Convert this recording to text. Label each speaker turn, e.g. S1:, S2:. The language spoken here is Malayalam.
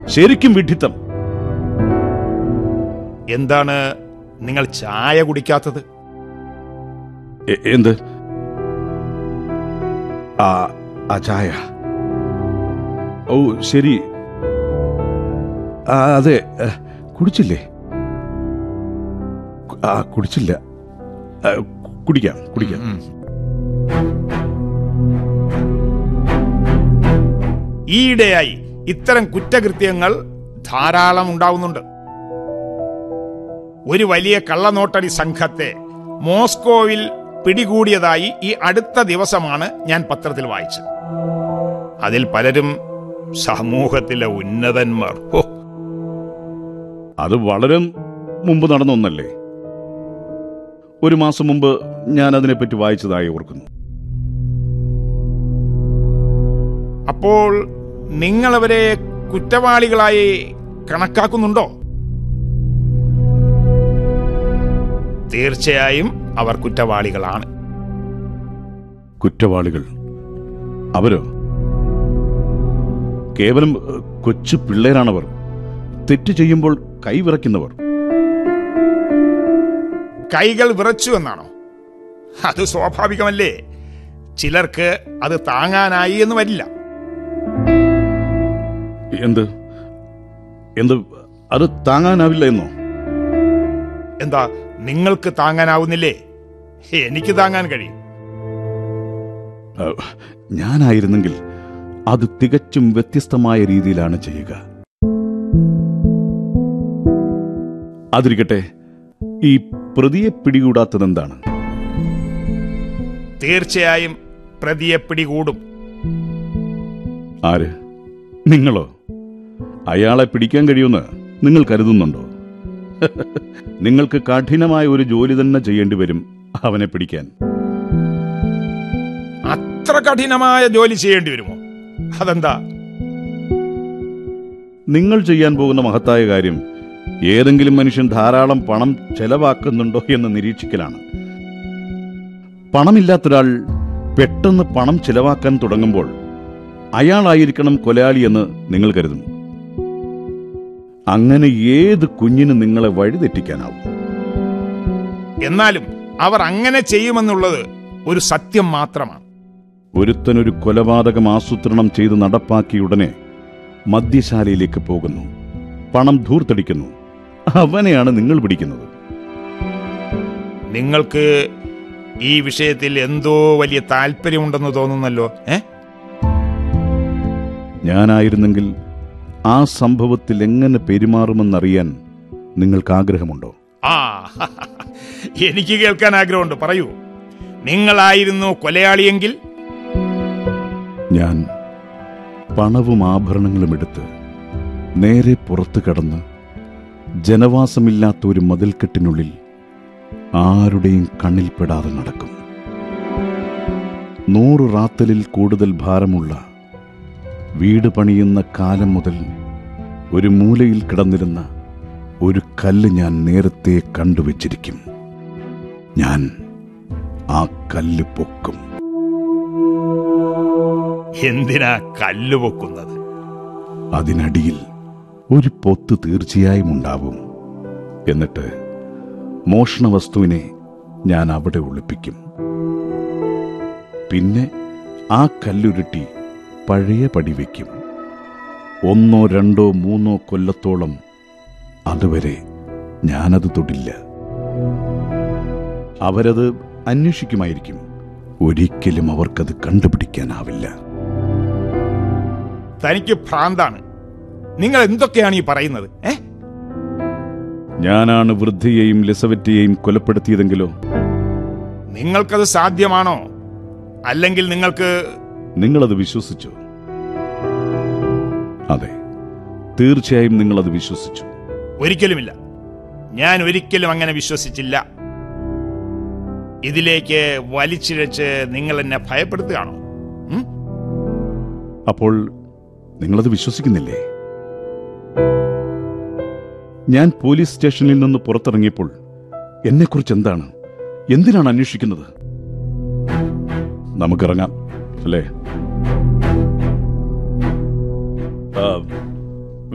S1: ശരിക്കും വിഡ്ഢിത്തം
S2: എന്താണ് നിങ്ങൾ ചായ കുടിക്കാത്തത്
S1: എ- എന്ത് ആ ആ ചായ ഓ ശരി ആ അതെ ഏ, കുടിച്ചില്ലേ കു- ആ കുടിച്ചില്ല ആ, കുടിക്കാം കുടിക്കാം
S2: ഉം. ഈയിടെയായി ഇത്തരം കുറ്റകൃത്യങ്ങൾ ധാരാളം ഉണ്ടാവുന്നുണ്ട് ഒരു വലിയ കള്ളനോട്ടടി സംഘത്തെ മോസ്കോവിൽ പിടികൂടിയതായി ഈ അടുത്ത ദിവസമാണ് ഞാൻ പത്രത്തിൽ വായിച്ചത് അതിൽ പലരും സമൂഹത്തിലെ ഉന്നതന്മാർ ഓ
S1: അത് വളരെ മുമ്പ് നടന്ന ഒന്നല്ലേ ഒരു മാസം മുമ്പ് ഞാൻ അതിനെപ്പറ്റി വായിച്ചതായി ഓർക്കുന്നു
S2: അപ്പോൾ നിങ്ങൾ അവരെ കുറ്റവാളികളായി കണക്കാക്കുന്നുണ്ടോ തീർച്ചയായും അവർ കുറ്റവാളികളാണ്
S1: കുറ്റവാളികൾ അവരോ കേവലം ഏ, കൊച്ചു പിള്ളേരാണവർ തെറ്റ് ചെയ്യുമ്പോൾ കൈവിറയ്ക്കുന്നവർ
S2: കൈകൾ വിറച്ചു എന്നാണോ അത് സ്വാഭാവികമല്ലേ ചിലർക്ക് അത് താങ്ങാനായി എന്ന് വരില്ല
S1: എന്ത് എന്ത് അത് താങ്ങാനാവില്ല എന്നോ
S2: എന്താ നിങ്ങൾക്ക് താങ്ങാനാവുന്നില്ലേ എനിക്ക് താങ്ങാൻ കഴിയും
S1: ആ, ഞാനായിരുന്നെങ്കിൽ അത് തികച്ചും വ്യത്യസ്തമായ രീതിയിലാണ് ചെയ്യുക അതിരിക്കട്ടെ ഈ പ്രതിയെ പിടികൂടാത്തതെന്താണ്
S2: തീർച്ചയായും പ്രതിയെ പിടികൂടും
S1: ആര് നിങ്ങളോ അയാളെ പിടിക്കാൻ കഴിയുമെന്ന് നിങ്ങൾ കരുതുന്നുണ്ടോ നിങ്ങൾക്ക് കഠിനമായ ഒരു ജോലി തന്നെ ചെയ്യേണ്ടി വരും അവനെ പിടിക്കാൻ
S2: അത്ര കഠിനമായ ജോലി ചെയ്യേണ്ടി വരുമോ അതെന്താ
S1: നിങ്ങൾ ചെയ്യാൻ പോകുന്ന മഹത്തായ കാര്യം ഏതെങ്കിലും മനുഷ്യൻ ധാരാളം പണം ചെലവാക്കുന്നുണ്ടോ എന്ന് നിരീക്ഷിക്കലാണ് പണമില്ലാത്തൊരാൾ പെട്ടെന്ന് പണം ചെലവാക്കാൻ തുടങ്ങുമ്പോൾ അയാളായിരിക്കണം കൊലയാളി എന്ന് നിങ്ങൾ കരുതും അങ്ങനെ ഏത് കുഞ്ഞിന് നിങ്ങളെ വഴിതെറ്റിക്കാനാവും
S2: എന്നാലും അവർ അങ്ങനെ ചെയ്യുമെന്നുള്ളത് ഒരു സത്യം മാത്രമാണ്
S1: ഒരുത്തനൊരു കൊലപാതകം ആസൂത്രണം ചെയ്ത് നടപ്പാക്കിയ ഉടനെ മദ്യശാലയിലേക്ക് പോകുന്നു പണം ധൂർത്തടിക്കുന്നു അവനെയാണ് നിങ്ങൾ പിടിക്കുന്നത്
S2: നിങ്ങൾക്ക് ഈ വിഷയത്തിൽ എന്തോ വലിയ താല്പര്യമുണ്ടെന്ന് തോന്നുന്നല്ലോ ഏ
S1: ഞാനായിരുന്നെങ്കിൽ ആ സംഭവത്തിൽ എങ്ങനെ പെരുമാറുമെന്നറിയാൻ നിങ്ങൾക്ക് ആഗ്രഹമുണ്ടോ
S2: ആ എനിക്ക് കേൾക്കാൻ ആഗ്രഹമുണ്ട് പറയൂ നിങ്ങളായിരുന്നു കൊലയാളിയെങ്കിൽ
S1: ഞാൻ പണവും ആഭരണങ്ങളും എടുത്ത് നേരെ പുറത്തു കടന്ന് ജനവാസമില്ലാത്ത ഒരു മതിൽക്കെട്ടിനുള്ളിൽ ആരുടെയും കണ്ണിൽപ്പെടാതെ നടക്കും നൂറ് റാത്തലിൽ കൂടുതൽ ഭാരമുള്ള വീട് പണിയുന്ന കാലം മുതൽ ഒരു മൂലയിൽ കിടന്നിരുന്ന ഒരു കല്ല് ഞാൻ നേരത്തെ കണ്ടുവച്ചിരിക്കും ഞാൻ ആ കല്ല് പൊക്കും
S2: എന്തിനാ കല്ല് പൊക്കുന്നത്
S1: അതിനടിയിൽ ഒരു പൊത്ത് തീർച്ചയായും ഉണ്ടാവും എന്നിട്ട് മോഷണ വസ്തുവിനെ ഞാൻ അവിടെ ഒളിപ്പിക്കും പിന്നെ ആ കല്ലുരുട്ടി പഴയ പടി വയ്ക്കും ഒന്നോ രണ്ടോ മൂന്നോ കൊല്ലത്തോളം അതുവരെ ഞാനത് തൊടില്ല അവരത് അന്വേഷിക്കുമായിരിക്കും ഒരിക്കലും അവർക്കത് കണ്ടുപിടിക്കാനാവില്ല
S2: തനിക്ക് ഭ്രാന്താണ് നിങ്ങൾ എന്തൊക്കെയാണ് ഈ പറയുന്നത് ഏ
S1: ഞാനാണ് വൃദ്ധയെയും ലിസവറ്റയെയും കൊലപ്പെടുത്തിയതെങ്കിലോ
S2: നിങ്ങൾക്കത് സാധ്യമാണോ അല്ലെങ്കിൽ നിങ്ങൾക്ക്
S1: നിങ്ങളത് വിശ്വസിച്ചു അതെ തീർച്ചയായും നിങ്ങളത് വിശ്വസിച്ചു
S2: ഒരിക്കലുമില്ല ഞാൻ ഒരിക്കലും അങ്ങനെ വിശ്വസിച്ചില്ല ഇതിലേക്ക് വലിച്ചിഴച്ച് നിങ്ങൾ എന്നെ ഭയപ്പെടുത്തുകയാണോ ഉം?
S1: അപ്പോൾ നിങ്ങളത് വിശ്വസിക്കുന്നില്ലേ ഞാൻ പോലീസ് സ്റ്റേഷനിൽ നിന്ന് പുറത്തിറങ്ങിയപ്പോൾ എന്നെക്കുറിച്ച് എന്താണ് എന്തിനാണ് അന്വേഷിക്കുന്നത് നമുക്കിറങ്ങാം അല്ലേ ആ,